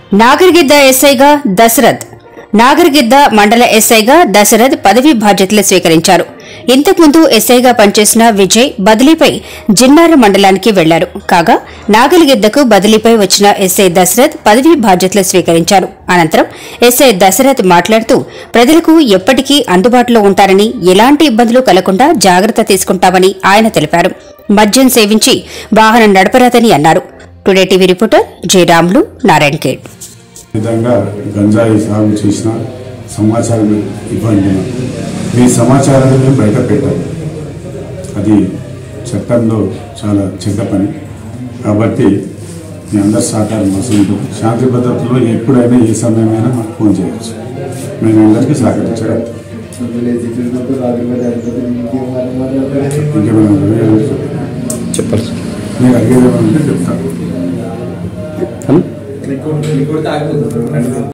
నాగరిగిద్ద ఎస్ఐగా దశరథ్ నాగరిగిద్ద మండల ఎస్ఐగా దశరథ్ పదవీ బాధ్యతలు స్వీకరించారు ఇంతకుముందు ఎస్ఐగా పనిచేసిన విజయ్ బదిలీపై జిన్నార మండలానికి వెళ్లారు కాగా నాగలిగిద్దకు బదిలీపై వచ్చిన ఎస్ఐ దశరథ్ పదవీ బాధ్యతలు స్వీకరించారు అనంతరం ఎస్ఐ దశరథ్ మాట్లాడుతూ ప్రజలకు ఎప్పటికీ అందుబాటులో ఉంటారని ఎలాంటి ఇబ్బందులు కలగకుండా జాగ్రత్త తీసుకుంటామని ఆయన తెలిపారు మద్యం సేవించి వాహనం నడపరాదని అన్నారు today TV reporter Jayaramulu Narayan Khed విధంగా గంజాయి సాగు చేసిన సమాచారం ఇవ్వండి మీ సమాచారాన్ని మేము బయట పెట్టాలి అది చట్టంలో చాలా చెడ్డ పని కాబట్టి మీ అందరి సహకారం అవసరం ఉంటుంది శాంతి భద్రతలో ఎప్పుడైనా ఏ సమయమైనా మాకు ఫోన్ చేయవచ్చు మేము అందరికీ సహకరించగలం ఇంకేమైనా ఉన్నాయా? చెప్పాలి సార్ మీరు అడిగేది ఏమైనా ఉంటే చెప్తాను